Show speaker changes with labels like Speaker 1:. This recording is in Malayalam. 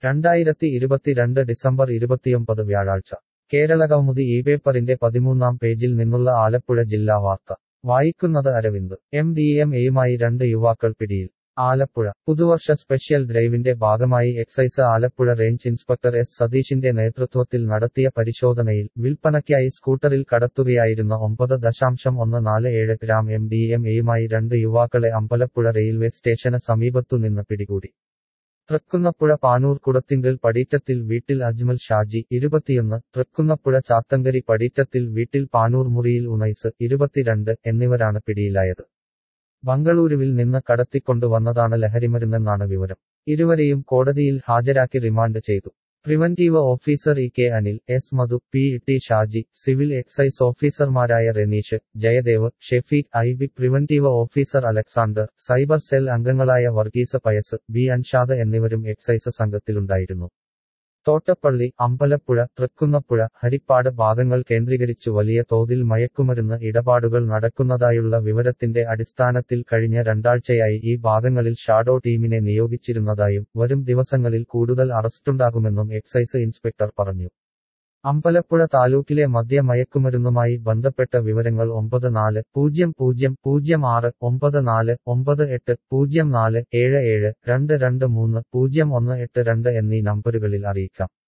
Speaker 1: രണ്ടായിരത്തി ഇരുപത്തിരണ്ട് ഡിസംബർ ഇരുപത്തിയൊമ്പത് വ്യാഴാഴ്ച കേരളകൗമുദി ഈ പേപ്പറിന്റെ പതിമൂന്നാം പേജിൽ നിന്നുള്ള ആലപ്പുഴ ജില്ലാ വാർത്ത വായിക്കുന്നത് അരവിന്ദ് എം ഡി എം എയുമായി രണ്ട് യുവാക്കൾ പിടിയിൽ ആലപ്പുഴ പുതുവർഷ സ്പെഷ്യൽ ഡ്രൈവിന്റെ ഭാഗമായി excise Alappuzha range inspector S സതീഷിന്റെ നേതൃത്വത്തിൽ നടത്തിയ പരിശോധനയിൽ വിൽപ്പനയ്ക്കായി സ്കൂട്ടറിൽ കടത്തുകയായിരുന്ന ഒമ്പത് ദശാംശം ഒന്ന് നാല് ഏഴ് ഗ്രാം എം ഡി എം എയുമായി രണ്ട് യുവാക്കളെ അമ്പലപ്പുഴ റെയിൽവേ സ്റ്റേഷന് സമീപത്തുനിന്ന് പിടികൂടി തൃക്കുന്നപ്പുഴ പാനൂർ കുടത്തിങ്കൽ പടീറ്റത്തിൽ വീട്ടിൽ അജ്മൽ ഷാജി ഇരുപത്തിയൊന്ന് തൃക്കുന്നപ്പുഴ ചാത്തങ്കരി പടീറ്റത്തിൽ വീട്ടിൽ പാനൂർ മുറിയിൽ ഉനൈസ് ഇരുപത്തിരണ്ട് എന്നിവരാണ് പിടിയിലായത് ബംഗളൂരുവിൽ നിന്ന് കടത്തിക്കൊണ്ടുവന്നതാണ് ലഹരിമരുന്നെന്നാണ് വിവരം ഇരുവരെയും കോടതിയിൽ ഹാജരാക്കി റിമാൻഡ് ചെയ്തു preventive officer E K Anil S Madhu P T Shaji civil excise ഓഫീസർമാരായ Renish Jayadev Shefeek I B preventive officer Alexander cyber cell അംഗങ്ങളായ വർഗീസ് പയസ് ബി അൻഷാദ് എന്നിവരും എക്സൈസ് സംഘത്തിലുണ്ടായിരുന്നു തോട്ടപ്പള്ളി അമ്പലപ്പുഴ തൃക്കുന്നപ്പുഴ ഹരിപ്പാട് ഭാഗങ്ങൾ കേന്ദ്രീകരിച്ചു വലിയ തോതിൽ മയക്കുമരുന്ന് ഇടപാടുകൾ നടക്കുന്നതായുള്ള വിവരത്തിന്റെ അടിസ്ഥാനത്തിൽ കഴിഞ്ഞ രണ്ടാഴ്ചയായി ഈ ഭാഗങ്ങളിൽ ഷാഡോ ടീമിനെ നിയോഗിച്ചിരുന്നതായും വരും ദിവസങ്ങളിൽ കൂടുതൽ അറസ്റ്റുണ്ടാകുമെന്നും എക്സൈസ് ഇൻസ്പെക്ടർ പറഞ്ഞു അമ്പലപ്പുഴ താലൂക്കിലെ മദ്യ മയക്കുമരുന്നുമായി ബന്ധപ്പെട്ട വിവരങ്ങൾ ഒമ്പത് നാല് പൂജ്യം പൂജ്യം പൂജ്യം ആറ് ഒമ്പത് നാല് ഒമ്പത് എട്ട് പൂജ്യം നാല് ഏഴ് ഏഴ് രണ്ട് രണ്ട് മൂന്ന് പൂജ്യം ഒന്ന് എട്ട് രണ്ട് എന്നീ നമ്പറുകളിൽ അറിയിക്കാം